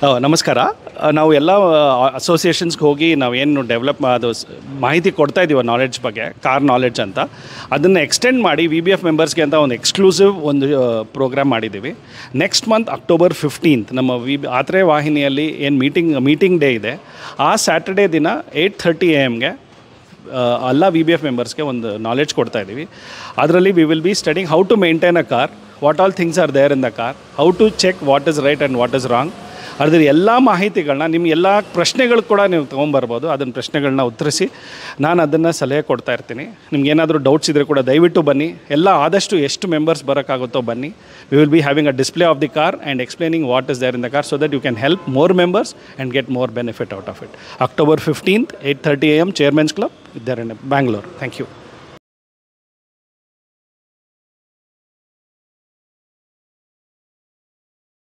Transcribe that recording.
ಆ, ನಮಸ್ಕಾರ ಆ, ನಾವು ಎಲ್ಲ ಅಸೋಸಿಯೇಷನ್ಸ್ಗೆ ಹೋಗಿ ನಾವೇನು ಡೆವಲಪ್ ಅದು ಸ್- ಮಾಹಿತಿ ಕೊಡ್ತಾ ಇದ್ದೀವಿ ನಾಲೆಡ್ಜ್ ಬಗ್ಗೆ ಕಾರ್ ನಾಲೆಡ್ಜ್ ಅಂತ ಅದನ್ನು ಎಕ್ಸ್ಟೆಂಡ್ ಮಾಡಿ ವಿ ಬಿ ಎಫ್ ಮೆಂಬರ್ಸ್ಗೆ ಅಂತ ಒಂದು ಎಕ್ಸ್ಕ್ಲೂಸಿವ್ ಒಂದು ಪ್ರೋಗ್ರಾಮ್ ಮಾಡಿದ್ದೀವಿ ನೆಕ್ಸ್ಟ್ ಮಂತ್ ಅಕ್ಟೋಬರ್ ಫಿಫ್ಟೀನ್ತ್ ನಮ್ಮ ವಿ ಬಿ ಆತ್ರೆ ವಾಹಿನಿಯಲ್ಲಿ ಏನು ಮೀಟಿಂಗ್ ಮೀಟಿಂಗ್ ಡೇ ಇದೆ ಆ ಸ್ಯಾಟರ್ಡೇ ದಿನ ಏಯ್ಟ್ ಥರ್ಟಿ ಎ ಎಮ್ಗೆ ಎಲ್ಲ ವಿ ಬಿ ಎಫ್ ಮೆಂಬರ್ಸ್ಗೆ ಒಂದು ನಾಲೆಡ್ಜ್ ಕೊಡ್ತಾ ಇದ್ದೀವಿ ಅದರಲ್ಲಿ we will be studying how to maintain a car what all things are there in the car how to check what is right and what is wrong ಅದ್ರ ಎಲ್ಲ ಮಾಹಿತಿಗಳನ್ನ ನಿಮ್ಮ ಎಲ್ಲ ಪ್ರಶ್ನೆಗಳು ಕೂಡ ನೀವು ತೊಗೊಂಬರ್ಬೋದು ಅದನ್ನ ಪ್ರಶ್ನೆಗಳನ್ನ ಉತ್ತರಿಸಿ ನಾನು ಅದನ್ನು ಸಲಹೆ ಕೊಡ್ತಾ ಇರ್ತೀನಿ ನಿಮ್ಗೆ ಏನಾದರೂ ಡೌಟ್ಸ್ ಇದ್ದರೆ ಕೂಡ ದಯವಿಟ್ಟು ಬನ್ನಿ ಎಲ್ಲ ಆದಷ್ಟು ಎಷ್ಟು ಮೆಂಬರ್ಸ್ ಬರೋಕ್ಕಾಗುತ್ತೋ ಬನ್ನಿ we will be having a display of the car and explaining what is there in the car so that you can help more members and get more benefit out of it October fifteenth eight thirty A M chairman's club there in Bangalore thank you